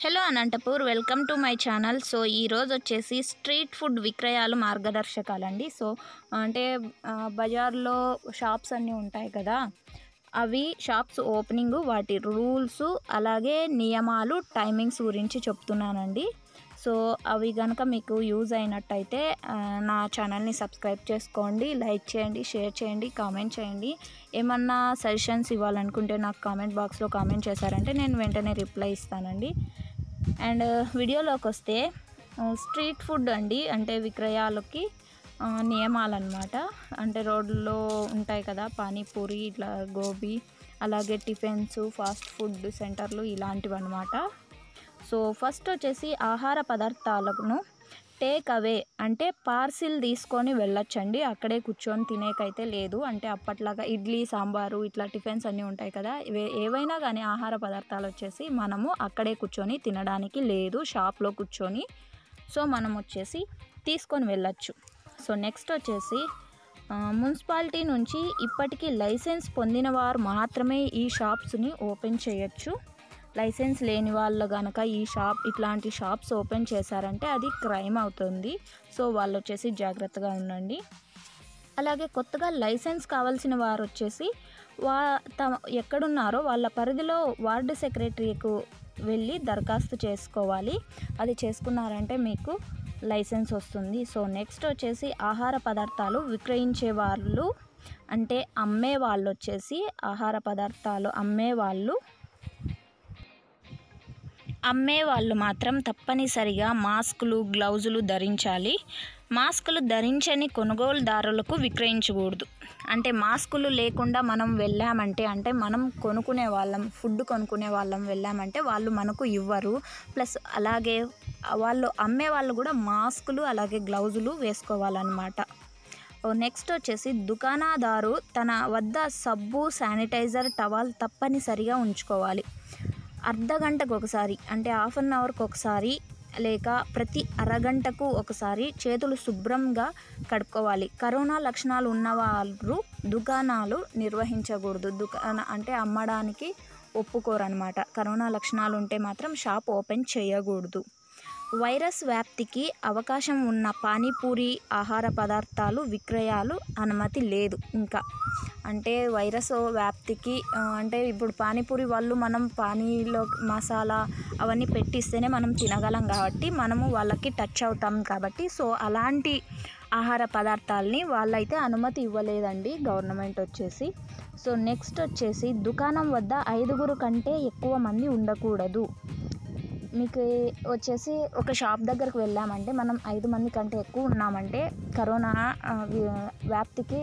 hello Anantapur welcome to my channel so ఈరోజు వచ్చేసి street food విక్రయాలు మార్గదర్శకాలండి సో అంటే ఆ, బజార్లో షాప్స్ అన్నీ ఉంటాయి కదా అవి షాప్స్ ఓపెనింగ్ వాటి రూల్స్ అలాగే నియమాలు టైమింగ్స్ గురించి చెప్తున్నానండి సో అవి కనుక మీకు యూజ్ అయినట్టయితే ఆ, నా ఛానల్ని సబ్స్క్రైబ్ చేసుకోండి లైక్ చేయండి షేర్ చేయండి కామెంట్ చేయండి ఏమన్నా సజెషన్స్ ఇవ్వాలనుకుంటే నాకు కామెంట్ బాక్స్లో కామెంట్ చేశారంటే నేను వెంటనే రిప్లై ఇస్తానండి అండ్ వీడియోలోకి వస్తే స్ట్రీట్ ఫుడ్ అండి అంటే విక్రయాలకి ఆ, నియమాలన్నమాట అంటే రోడ్లో ఉంటాయి కదా పానీపూరి ఇట్లా గోబీ అలాగే టిఫిన్స్ ఫాస్ట్ ఫుడ్ సెంటర్లు ఇలాంటివి అనమాట సో ఫస్ట్ వచ్చేసి ఆహార పదార్థాలను టేక్ అవే అంటే పార్సిల్ తీసుకొని వెళ్ళొచ్చండి అక్కడే కూర్చొని తినేకైతే లేదు అంటే అప్పట్లాగా ఇడ్లీ సాంబారు ఇట్లా టిఫిన్స్ అన్నీ ఉంటాయి కదా ఇవే ఏవైనా కానీ ఆహార పదార్థాలు వచ్చేసి మనము అక్కడే కూర్చొని తినడానికి లేదు షాప్లో కూర్చొని సో మనం వచ్చేసి తీసుకొని వెళ్ళొచ్చు సో నెక్స్ట్ వచ్చేసి ఆ, మున్సిపాలిటీ నుంచి ఇప్పటికీ లైసెన్స్ పొందిన వారు మాత్రమే ఈ షాప్స్ని ఓపెన్ చేయొచ్చు లైసెన్స్ లేని వాళ్ళు కనుక ఈ షాప్ ఇట్లాంటి షాప్స్ ఓపెన్ చేశారంటే అది క్రైమ్ అవుతుంది సో వాళ్ళు వచ్చేసి జాగ్రత్తగా ఉండండి అలాగే కొత్తగా లైసెన్స్ కావాల్సిన వారు వచ్చేసి వా తమ ఎక్కడున్నారో వాళ్ళ పరిధిలో వార్డు సెక్రటరీకు వెళ్ళి దరఖాస్తు చేసుకోవాలి అది చేసుకున్నారంటే మీకు లైసెన్స్ వస్తుంది సో నెక్స్ట్ వచ్చేసి ఆహార పదార్థాలు విక్రయించే వాళ్ళు అంటే అమ్మే వాళ్ళు వచ్చేసి ఆహార పదార్థాలు అమ్మే వాళ్ళు అమ్మే వాళ్ళు మాత్రం తప్పనిసరిగా మాస్కులు గ్లౌజులు ధరించాలి మాస్కులు ధరించని కొనుగోలుదారులకు విక్రయించకూడదు అంటే మాస్కులు లేకుండా మనం వెళ్ళామంటే అంటే మనం కొనుక్కునే వాళ్ళం ఫుడ్ కొనుక్కునే వాళ్ళం వెళ్ళామంటే వాళ్ళు మనకు ఇవ్వరు ప్లస్ అలాగే వాళ్ళు అమ్మే వాళ్ళు కూడా మాస్కులు అలాగే గ్లౌజులు వేసుకోవాలన్నమాట నెక్స్ట్ వచ్చేసి దుకాణదారు తన వద్ద సబ్బు శానిటైజర్ టవాల్ తప్పనిసరిగా ఉంచుకోవాలి అర్ధ గంటకు ఒకసారి అంటే హాఫ్ అన్ అవర్కి ఒకసారి లేక ప్రతి అరగంటకు ఒకసారి చేతులు శుభ్రంగా కడుక్కోవాలి కరోనా లక్షణాలు ఉన్నవారు దుకాణాలు నిర్వహించకూడదు దుకాణ అంటే అమ్మడానికి ఒప్పుకోరనమాట కరోనా లక్షణాలు ఉంటే మాత్రం షాప్ ఓపెన్ చేయకూడదు వైరస్ వ్యాప్తికి అవకాశం ఉన్న పానీపూరి ఆహార పదార్థాలు విక్రయాలు అనుమతి లేదు ఇంకా అంటే వైరస్ వ్యాప్తికి ఆ, అంటే ఇప్పుడు పానీపూరి వాళ్ళు మనం పానీలో మసాలా అవన్నీ పెట్టిస్తేనే మనం తినగలం కాబట్టి మనము వాళ్ళకి టచ్ అవుతాం కాబట్టి సో అలాంటి ఆహార పదార్థాలని వాళ్ళైతే అనుమతి ఇవ్వలేదండి గవర్నమెంట్ వచ్చేసి సో నెక్స్ట్ వచ్చేసి దుకాణం వద్ద ఐదుగురు కంటే ఎక్కువ మంది ఉండకూడదు మీకు వచ్చేసి ఒక షాప్ దగ్గరకు వెళ్ళామంటే మనం ఐదు మంది కంటే ఎక్కువ ఉన్నామంటే కరోనా ఆ, వ్య- వ్యాప్తికి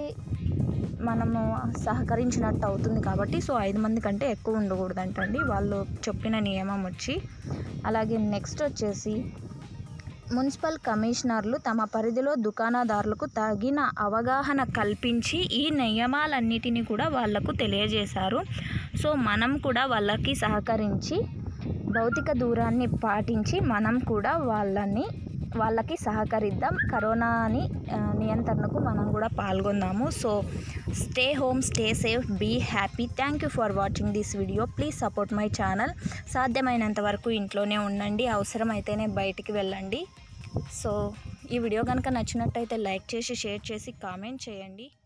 మనము సహకరించినట్టు అవుతుంది కాబట్టి సో ఐదు మంది కంటే ఎక్కువ ఉండకూడదంటండి వాళ్ళు చెప్పిన నియమం వచ్చి అలాగే నెక్స్ట్ వచ్చేసి మున్సిపల్ కమిషనర్లు తమ పరిధిలో దుకాణదారులకు తగిన అవగాహన కల్పించి ఈ నియమాలన్నిటినీ కూడా వాళ్లకు తెలియజేశారు సో మనం కూడా వాళ్ళకి సహకరించి భౌతిక దూరాన్ని పాటించి మనం కూడా వాళ్ళని వాళ్ళకి సహకరిద్దాం కరోనాని ఆ, నియంత్రణకు మనం కూడా పాల్గొందాము so stay home stay safe be happy thank you for watching this video please support my channel సాధ్యమైనంత వరకు ఇంట్లోనే ఉండండి అవసరమైతేనే బయటికి వెళ్ళండి సో ఈ వీడియో కనుక నచ్చినట్టయితే లైక్ చేసి షేర్ చేసి కామెంట్ చేయండి